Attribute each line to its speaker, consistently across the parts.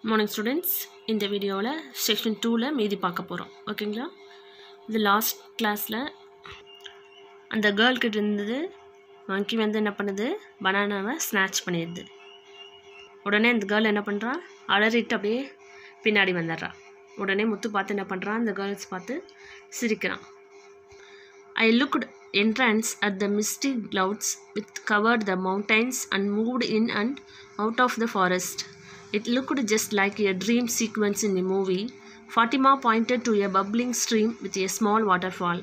Speaker 1: Morning students இந்த வீடியோவில் section டூவில் மீதி பார்க்க போகிறோம் ஓகேங்களா இது லாஸ்ட் கிளாஸில் அந்த கேர்ள் கிட்ட இருந்தது மங்கி வந்து என்ன பண்ணுது பனானாவை ஸ்நாச் பண்ணிடுது உடனே அந்த கேர்ள் என்ன பண்ணுறா அலறிட்டு அப்படியே பின்னாடி வந்துடுறா உடனே முத்து பார்த்து என்ன பண்ணுறான் அந்த கேர்ள்ஸ் பார்த்து சிரிக்கிறான் I looked entrance at the misty clouds which covered the mountains and moved in and out of the forest. It looked just like a dream sequence in a movie. Fatima pointed to a bubbling stream with a small waterfall.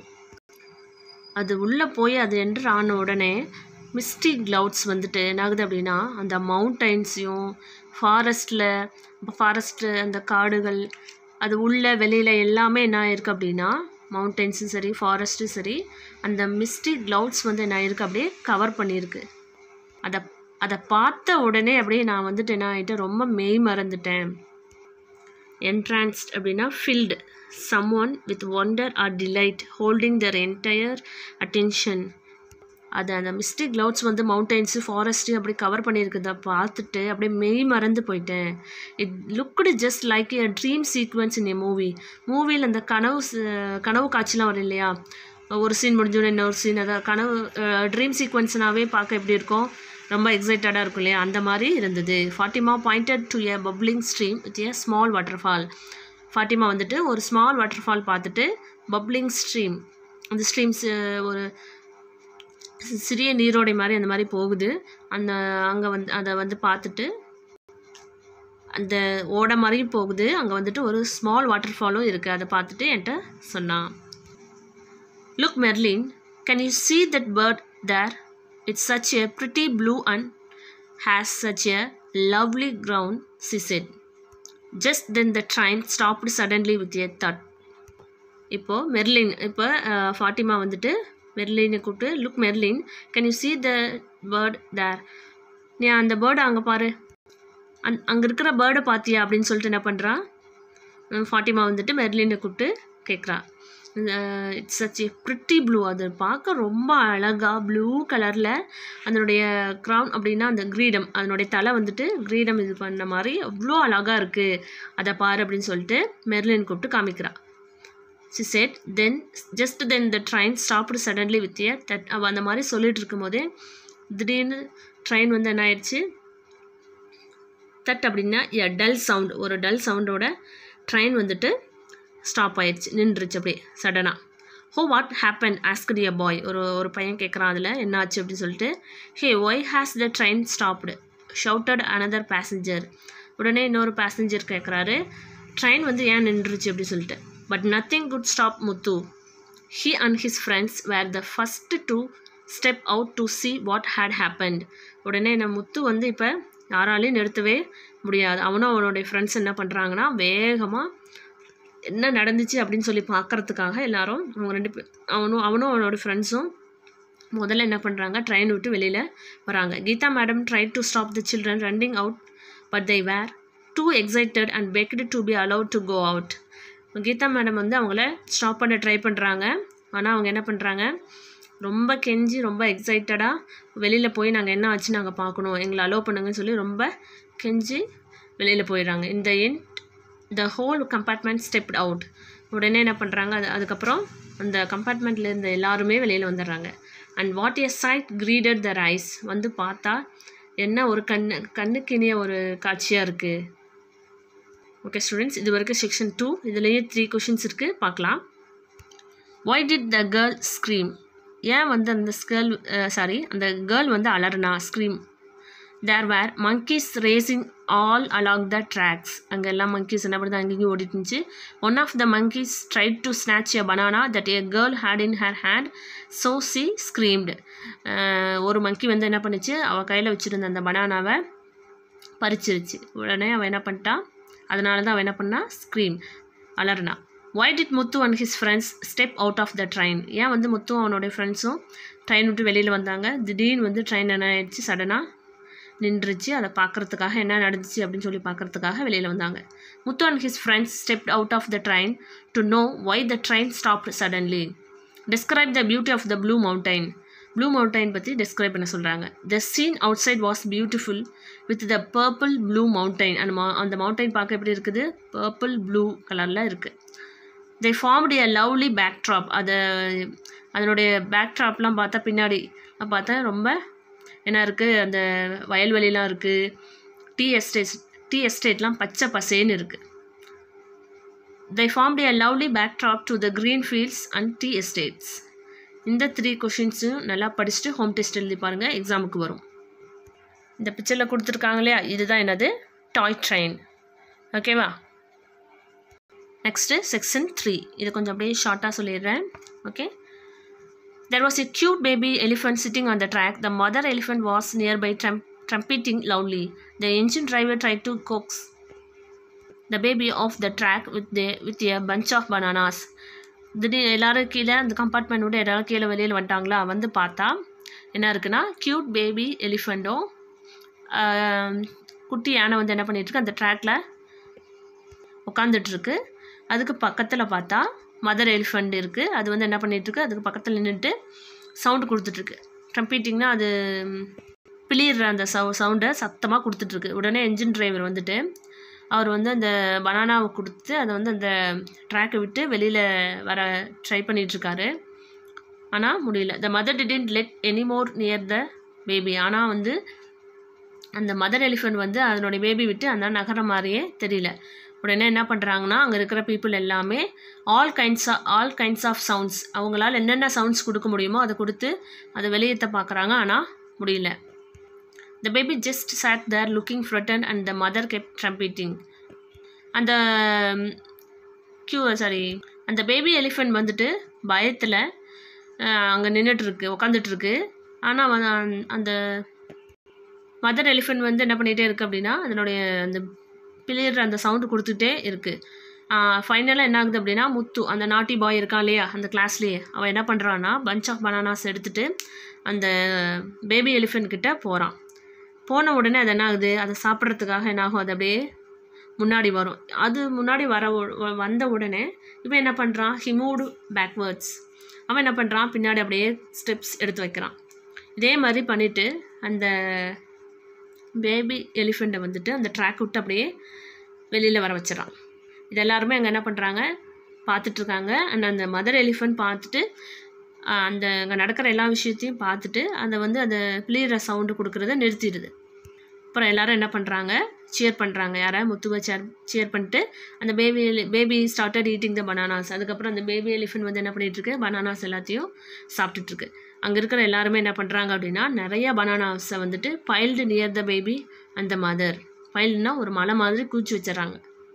Speaker 1: அது உள்ளே போய் அது enter ஆன உடனே மிஸ்டி clouds வந்துட்டு என்னாகுது அப்படின்னா அந்த மவுண்டைன்ஸையும் ஃபாரஸ்ட்டில் ஃபாரஸ்ட்டு அந்த காடுகள் அது உள்ள வெளியில் எல்லாமே என்ன ஆயிருக்கு அப்படின்னா மவுண்டன்ஸும் சரி ஃபாரஸ்ட்டும் சரி அந்த மிஸ்டி க்ளவுட்ஸ் வந்து என்ன ஆயிருக்கு அப்படியே கவர் பண்ணியிருக்கு அதை அதை பார்த்த உடனே அப்படியே நான் வந்துட்டு என்ன ஆகிட்டேன் ரொம்ப மெய் மறந்துட்டேன் என்ட்ரான்ஸ்ட் அப்படின்னா filled someone with wonder or delight holding their entire attention அது அந்த மிஸ்டிக் க்ளவுட்ஸ் வந்து மவுண்டன்ஸு ஃபாரஸ்ட்டு அப்படி கவர் பண்ணியிருக்குத பார்த்துட்டு அப்படியே மெய் மறந்து போயிட்டேன் it looked just like a dream sequence in a movie மூவியில் அந்த கனவு ச- கனவு காட்சிலாம் வரும் இல்லையா ஒரு சீன் முடிஞ்சோடனே இன்னொரு சீன் அதான் கனவு ட்ரீம் சீக்வன்ஸ்னாவே பார்க்க எப்படி இருக்கும் ரொம்ப எக்ஸைட்டடாக இருக்கும் இல்லையா அந்த மாதிரி இருந்தது Fatima pointed to a bubbling stream with a small waterfall Fatima வந்துட்டு ஒரு ஸ்மால் வாட்டர்ஃபால் பார்த்துட்டு பப்ளிங் ஸ்ட்ரீம் அந்த ஸ்ட்ரீம்ஸ் ஒரு சி- சிறிய நீரோடை மாதிரி அந்த மாதிரி போகுது அந்த அங்கே வந்து அதை வந்து பார்த்துட்டு அந்த ஓடை மாதிரியும் போகுது அங்கே வந்துட்டு ஒரு ஸ்மால் வாட்டர் ஃபாலும் இருக்குது அதை பார்த்துட்டு என்கிட்ட சொன்னான் look Merlin can you see that bird there it's such a pretty blue and has such a lovely crown she said just then the train stopped suddenly with a thud இப்போது Merlin இப்போ ஃபாட்டிமா வந்துட்டு மெர்லினை கூப்பிட்டு look Merlin can you see the bird there நீ அந்த பேர்டை அங்கே பாரு அந் அங்கே இருக்கிற பேர்டை பார்த்தியா அப்படின்னு சொல்லிட்டு என்ன பண்ணுறா ஃபாட்டிமா வந்துட்டு மெர்லினை கூப்பிட்டு கேட்குறா it's such a pretty blue அது பார்க்க ரொம்ப அழகாக ப்ளூ கலரில் அதனுடைய க்ரௌன் அப்படின்னா அந்த கிரீடம் அதனுடைய தலை வந்துட்டு கிரீடம் இது பண்ண மாதிரி அவ்வளோ அழகாக இருக்குது அதை பாரு அப்படின்னு சொல்லிட்டு மெர்லின் கூப்பிட்டு காமிக்கிறா she said then just then the train stopped suddenly with a thud அவள் அந்த மாதிரி சொல்லிட்டு இருக்கும்போதே திடீர்னு ட்ரெயின் வந்து என்ன ஆயிடுச்சு தட் அப்படின்னா எ டல் சவுண்ட் ஒரு டல் சவுண்டோட ட்ரெயின் வந்துட்டு ஸ்டாப் ஆயிடுச்சு நின்றுச்சு அப்படியே சடனாக ஹோ வாட் ஹேப்பன் ஆஸ்கடி அ பாய் ஒரு ஒரு பையன் கேட்குறான் அதில் என்ன ஆச்சு அப்படின்னு சொல்லிட்டு hey why has the train stopped shouted another passenger உடனே இன்னொரு பேசஞ்சர் கேட்குறாரு ட்ரெயின் வந்து ஏன் நின்றுச்சு அப்படின்னு சொல்லிட்டு but nothing good stop Muthu he and his friends were the first to step out to see what had happened உடனே நம்ம முத்து வந்து இப்போ யாராலையும் நிறுத்தவே முடியாது அவனும் அவனுடைய ஃப்ரெண்ட்ஸ் என்ன பண்ணுறாங்கன்னா வேகமாக என்ன நடந்துச்சு அப்படின்னு சொல்லி பார்க்கறதுக்காக எல்லாரும் அவங்க ரெண்டு பேர் அவனும் அவனும் அவனோட ஃப்ரெண்ட்ஸும் முதல்ல என்ன பண்ணுறாங்க ட்ரெயின் விட்டு வெளியில் வராங்க Geetha madam try to stop the children running out but they were too excited and begged to be allowed to go out Geetha madam வந்து அவங்கள ஸ்டாப் பண்ண ட்ரை பண்ணுறாங்க ஆனால் அவங்க என்ன பண்ணுறாங்க ரொம்ப கெஞ்சி ரொம்ப எக்ஸைட்டடாக வெளியில் போய் நாங்கள் என்ன ஆச்சு நாங்கள் பார்க்கணும் எங்களை அலோவ் பண்ணுங்கன்னு சொல்லி ரொம்ப கெஞ்சி வெளியில் போயிடுறாங்க இந்த and the whole compartment stepped out உடனே என்ன பண்ணுறாங்க அது அதுக்கப்புறம் அந்த கம்பார்ட்மெண்ட்டில் இருந்த எல்லாருமே வெளியில் வந்துடுறாங்க and what a sight greeted the eyes வந்து பார்த்தா என்ன ஒரு கண்ணு கண்ணுக்கினிய ஒரு காட்சியாக இருக்குது ஓகே ஸ்டூடெண்ட்ஸ் இது வரைக்கும் செக்ஷன் டூ இதுலேயே த்ரீ கொஷின்ஸ் இருக்குது பார்க்கலாம் why did the girl scream ஏன் வந்து அந்த ஸ்கேர்ள் சாரி அந்த கேர்ள் வந்து அலறனா scream there were monkeys racing all along the tracks அங்கே எல்லாம் monkeys என்ன பண்ணுது அங்கேயும் ஓடிட்டு இருந்துச்சு one of the monkeys tried to snatch a banana that a girl had in her hand so she screamed ah ஒரு monkey வந்து என்ன பண்ணுச்சு அவள் கையில் வச்சுருந்த அந்த பனானாவை பறிச்சிருச்சு உடனே அவன் என்ன பண்ணிட்டா அதனால தான் அவன் என்ன பண்ணா ஸ்க்ரீம் அலர்னா why did Muthu and his friends step out of the train ஏன் வந்து முத்து அவனுடைய ஃப்ரெண்ட்ஸும் ட்ரெயின் விட்டு வெளியில் வந்தாங்க திடீர்னு வந்து ட்ரெயின் என்ன ஆயிடுச்சு சடனாக நின்றுச்சு அதை பார்க்கறதுக்காக என்ன நடந்துச்சு அப்படின்னு சொல்லி பார்க்கறதுக்காக வெளியில் வந்தாங்க Muthu and his friends stepped out of the train to know why the train stop suddenly describe the beauty of the blue mountain blue mountain பற்றி டிஸ்கிரைப் பண்ண சொல்கிறாங்க the scene outside was beautiful with the purple blue mountain அந்த மா அந்த mountain பார்க்க எப்படி இருக்குது purple blue கலரில் இருக்குது they formed a lovely backdrop அதை அதனுடைய பேக்ட்ராப்லாம் பார்த்தா பின்னாடி பார்த்தா ரொம்ப என்ன இருக்குது அந்த வயல்வெளிலாம் இருக்குது டீ எஸ்டேட்ஸ் டீ எஸ்டேட்லாம் பச்சை பசேன்னு இருக்குது they formed a lovely backdrop to the green fields and tea estates இந்த த்ரீ கொஷின்ஸும் நல்லா படிச்சுட்டு ஹோம் டெஸ்ட் எழுதி பாருங்கள் எக்ஸாமுக்கு வரும் இந்த பிக்சரில் கொடுத்துருக்காங்க இல்லையா இதுதான் என்னது டாய் ட்ரெயின் ஓகேவா நெக்ஸ்ட்டு செக்ஷன் த்ரீ இது கொஞ்சம் அப்படியே ஷார்ட்டாக சொல்லிடுறேன் okay there was a cute baby elephant sitting on the track the mother elephant was nearby trum trumpeting lovely the engine driver try to coax the baby off the track with the with a bunch of bananas திடீர் எல்லோரும் கீழே அந்த compartment விட்டு எல்லாரும் கீழே வெளியில் வந்துட்டாங்களா வந்து பார்த்தா என்ன இருக்குன்னா க்யூட் பேபி எலிஃபெண்ட்டும் குட்டி யானை வந்து என்ன பண்ணிகிட்ருக்கு அந்த ட்ராக்ல உட்காந்துட்ருக்கு அதுக்கு பக்கத்தில் பார்த்தா மதர் எலிஃபண்ட் இருக்குது அது வந்து என்ன பண்ணிகிட்ருக்கு அதுக்கு பக்கத்தில் நின்றுட்டு சவுண்டு கொடுத்துட்ருக்கு ட்ரம்பீட்டிங்னா அது பிளியிற அந்த சவு சவுண்டை சத்தமாக கொடுத்துட்ருக்கு உடனே என்ஜின் டிரைவர் வந்துட்டு அவர் வந்து அந்த பனானாவை கொடுத்து அதை வந்து அந்த ட்ராக்கை விட்டு வெளியில் வர ட்ரை பண்ணிகிட்ருக்காரு ஆனால் முடியல the mother didn't let any more near the baby ஆனால் வந்து அந்த மதர் எலிஃபெண்ட் வந்து அதனுடைய பேபி விட்டு அந்த நகர மாதிரியே தெரியல உடனே என்ன பண்ணுறாங்கன்னா அங்கே இருக்கிற பீப்புள் எல்லாமே all kinds of all kinds of sounds அவங்களால என்னென்ன சவுண்ட்ஸ் கொடுக்க முடியுமோ அதை கொடுத்து அதை வெளியேற்ற பார்க்குறாங்க ஆனால் முடியல the baby just sat there looking frightened and the mother kept trumpeting அந்த க்யூ சாரி அந்த பேபி எலிஃபெண்ட் வந்துட்டு பயத்தில் அங்கே நின்றுட்டுருக்கு உக்காந்துட்ருக்கு ஆனால் வந்து அந்த மதர் எலிஃபெண்ட் வந்து என்ன பண்ணிகிட்டே இருக்குது அப்படின்னா அதனுடைய அந்த பிள்ளைற அந்த சவுண்டு கொடுத்துட்டே இருக்குது ஃபைனலாக என்ன ஆகுது அப்படின்னா முத்து அந்த நாட்டி பாய் இருக்கான் இல்லையா அந்த கிளாஸ்லேயே அவன் என்ன பண்ணுறான்னா பஞ்ச் ஆஃப் பனானாஸ் எடுத்துகிட்டு அந்த பேபி எலிஃபெண்ட் கிட்ட போகிறான் போன உடனே அது என்ன ஆகுது அதை சாப்பிட்றதுக்காக என்ன ஆகும் அது அப்படியே முன்னாடி வரும் அது முன்னாடி வர வந்த உடனே இவன் என்ன பண்ணுறான் ஹிமூடு பேக்வேர்ட்ஸ் அவன் என்ன பண்ணுறான் பின்னாடி அப்படியே ஸ்டெப்ஸ் எடுத்து வைக்கிறான் இதே மாதிரி பண்ணிவிட்டு அந்த பேபி எலிஃபெண்ட்டை வந்துட்டு அந்த ட்ராக் விட்டு அப்படியே வெளியில் வர வச்சிடறான் இது எல்லாருமே அங்கே என்ன பண்ணுறாங்க பார்த்துட்ருக்காங்க அண்ட் அந்த மதர் எலிஃபெண்ட் பார்த்துட்டு அந்த அங்கே நடக்கிற எல்லா விஷயத்தையும் பார்த்துட்டு அதை வந்து அந்த பிளீற சவுண்டு கொடுக்குறத நிறுத்திடுது அப்புறம் எல்லாரும் என்ன பண்ணுறாங்க சியர் பண்ணுறாங்க யாரை முத்துவை சேர் சியர் பண்ணிட்டு அந்த baby baby started eating the bananas அதுக்கப்புறம் அந்த பேபி எலிஃபெண்ட் வந்து என்ன பண்ணிகிட்ருக்கு பனானாஸ் எல்லாத்தையும் சாப்பிட்டுட்ருக்கு அங்கே இருக்கிற எல்லாருமே என்ன பண்ணுறாங்க அப்படின்னா நிறைய பனானாஸை வந்துட்டு பைல்டு நியர் த பேபி அந்த மதர் பைல்டுனா ஒரு மலை மாதிரி கூச்சி வச்சிடறாங்க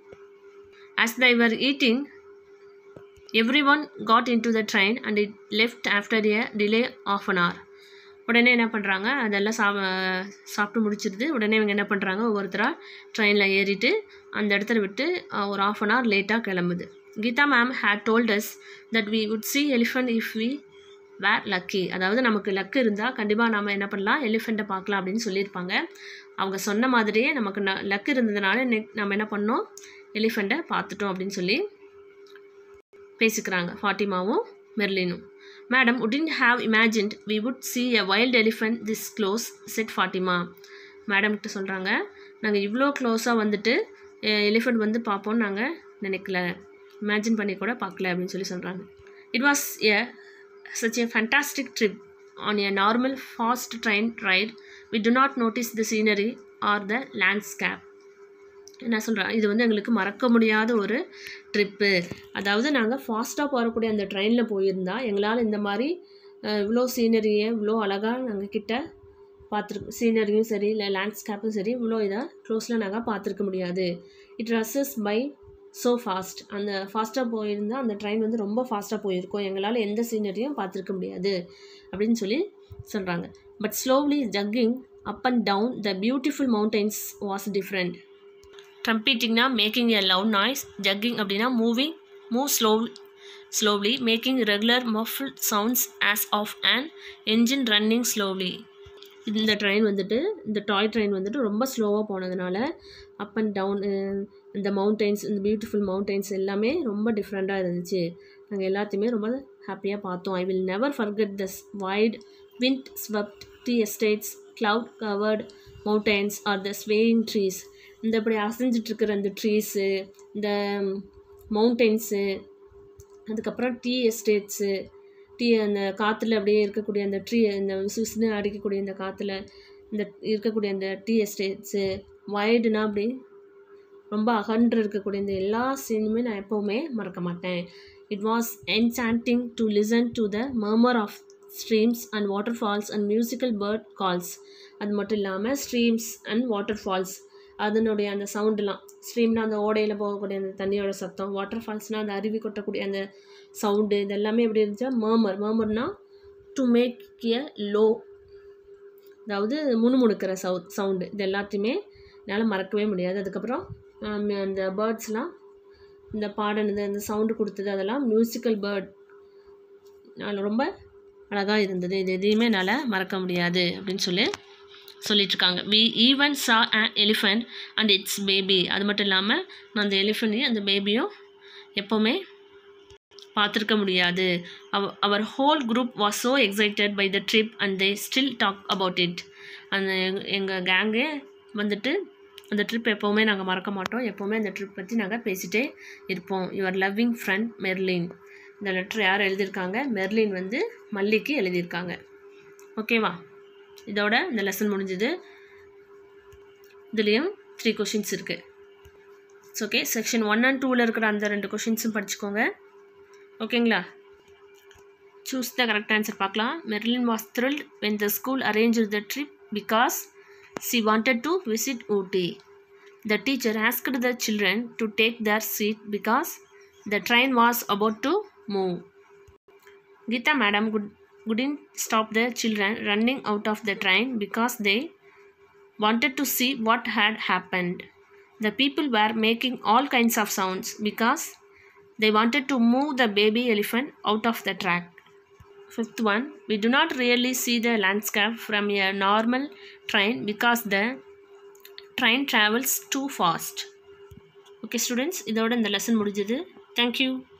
Speaker 1: as they were eating everyone got into the train and it left after a delay of an hour உடனே என்ன பண்ணுறாங்க அதெல்லாம் சா சாப்பிட்டு முடிச்சிருது உடனே இவங்க என்ன பண்ணுறாங்க ஒவ்வொருத்தராக ட்ரெயினில் ஏறிட்டு அந்த இடத்துல விட்டு ஒரு ஆஃப் அன் ஹவர் லேட்டாக கிளம்புது Geeta ma'am had told us that we would see elephant if we were lucky அதாவது நமக்கு லக்கு இருந்தால் கண்டிப்பாக நம்ம என்ன பண்ணலாம் எலிஃபெண்ட்டை பார்க்கலாம் அப்படின்னு சொல்லியிருப்பாங்க அவங்க சொன்ன மாதிரியே நமக்கு ந லக்கு இருந்ததுனால நெக் நம்ம என்ன பண்ணோம் எலிஃபெண்ட்டை பார்த்துட்டோம் அப்படின்னு சொல்லி பேசிக்கிறாங்க ஃபாட்டிமாவும் மெர்லினும் madam wouldn't have imagined we would see a wild elephant this close said Fatima மேடம்கிட்ட சொல்கிறாங்க நாங்கள் இவ்வளோ க்ளோஸாக வந்துட்டு எலிஃபெண்ட் வந்து பார்ப்போம்னு நாங்கள் நினைக்கல இமேஜின் பண்ணி கூட பார்க்கல அப்படின்னு சொல்லி சொல்கிறாங்க it was a such a fantastic trip on a normal fast train ride we do not notice the scenery or the landscape என்ன சொல்கிறேன் இது வந்து எங்களுக்கு மறக்க முடியாத ஒரு ட்ரிப்பு அதாவது நாங்கள் ஃபாஸ்ட்டாக போகக்கூடிய அந்த ட்ரெயினில் போயிருந்தா எங்களால் இந்த மாதிரி இவ்வளோ சீனரியை இவ்வளோ அழகாக நாங்கள் கிட்ட பார்த்துருக்கு சீனரியும் சரி இல்லை லேண்ட்ஸ்கேப்பும் சரி இவ்வளோ இதாக க்ளோஸில் நாங்கள் பார்த்துருக்க முடியாது it rushes by so fast அந்த ஃபாஸ்ட்டாக போயிருந்தால் அந்த ட்ரெயின் வந்து ரொம்ப ஃபாஸ்ட்டாக போயிருக்கோம் எங்களால் எந்த சீனரியும் பார்த்துருக்க முடியாது அப்படின்னு சொல்லி சொல்கிறாங்க but slowly chugging up and down the beautiful mountains was different ட்ரம்பீட்டிங்னா making a love noise chugging அப்படின்னா moving move slow slowly making regular muffle sounds as of and engine running slowly இந்த ட்ரெயின் வந்துட்டு இந்த toy train வந்துட்டு ரொம்ப ஸ்லோவாக போனதுனால up and down இந்த மவுண்டெயின்ஸ் இந்த பியூட்டிஃபுல் மவுண்டெயின்ஸ் எல்லாமே ரொம்ப டிஃப்ரெண்ட்டாக இருந்துச்சு நாங்கள் எல்லாத்தையுமே ரொம்ப ஹாப்பியாக பார்த்தோம் I will never forget this wide wind swept tea estates cloud covered mountains or the swaying trees இந்த இப்படி அசைஞ்சிட்டு இருக்கிற அந்த ட்ரீஸு இந்த மவுண்டெயின்ஸு அதுக்கப்புறம் டீ எஸ்டேட்ஸு டீ அந்த காற்றுல அப்படியே இருக்கக்கூடிய அந்த ட்ரீ இந்த விசு விசுன்னு அடிக்கக்கூடிய அந்த காற்றுல இந்த இருக்கக்கூடிய அந்த டீ எஸ்டேட்ஸு வைடுனா அப்படி ரொம்ப அகன்று இருக்கக்கூடிய இந்த எல்லா சீனுமே நான் எப்போவுமே மறக்க மாட்டேன் it was enchanting to listen to the murmur of streams and waterfalls and musical bird calls அது மட்டும் இல்லாமல் ஸ்ட்ரீம்ஸ் அண்ட் வாட்டர் ஃபால்ஸ் அதனுடைய அந்த சவுண்டுலாம் ஸ்ட்ரீம்னா அந்த ஓடையில் போகக்கூடிய அந்த தண்ணியோட சத்தம் வாட்டர் ஃபால்ஸ்னால் அந்த அருவி கொட்டக்கூடிய அந்த சவுண்டு இது எல்லாமே எப்படி இருந்துச்சா மர்மர் மர்மர்னா டு மேக் எ லோ அதாவது முணுமுணுக்கிற சவு சவுண்டு இது எல்லாத்தையுமே என்னால் மறக்கவே முடியாது அதுக்கப்புறம் ஆம், அந்த பேர்ட்ஸ்லாம் இந்த பாடினது அந்த சவுண்டு கொடுத்தது அதெல்லாம் மியூசிக்கல் பேர்ட் அதில் ரொம்ப அழகாக இருந்தது இது எதையுமே என்னால் மறக்க முடியாது அப்படின்னு சொல்லி சொல்லிட்டு இருக்காங்க we even saw a elephant and its baby அது மட்டும் இல்லாமல் நான் அந்த எலிஃபண்ட்டையும் அந்த பேபியும் எப்போவுமே பார்த்துருக்க முடியாது அவ our whole group was so excited by the trip and they still talk about it அந்த எங்கள் கேங்கே வந்துட்டு அந்த ட்ரிப் எப்போவுமே நாங்கள் மறக்க மாட்டோம் எப்போவுமே அந்த ட்ரிப் பற்றி நாங்கள் பேசிகிட்டே இருப்போம் யுவர் லவ்விங் ஃப்ரெண்ட் மெர்லின் இந்த லெட்டர் யார் எழுதியிருக்காங்க மெர்லின் வந்து மல்லிக்கு எழுதியிருக்காங்க ஓகேவா இதோட இந்த லெசன் முடிஞ்சுது இதுலேயும் த்ரீ கொஷின்ஸ் இருக்குது it's okay section one and டூவில் இருக்கிற அந்த ரெண்டு கொஷின்ஸும் படிச்சுக்கோங்க ஓகேங்களா சூஸ் த கரெக்ட் ஆன்சர் பார்க்கலாம் Merlin was thrilled when the school arrange the trip because she wanted to visit Ooty the teacher asked the children to take their seat because the train was about to move Geeta madam could, couldn't stop the children running out of the train because they wanted to see what had happened. The people were making all kinds of sounds because they wanted to move the baby elephant out of the track. Fifth one, we do not really see the landscape from a normal train because the train travels too fast. Okay, students, இதோட இந்த lesson முடிஞ்சது. Thank you.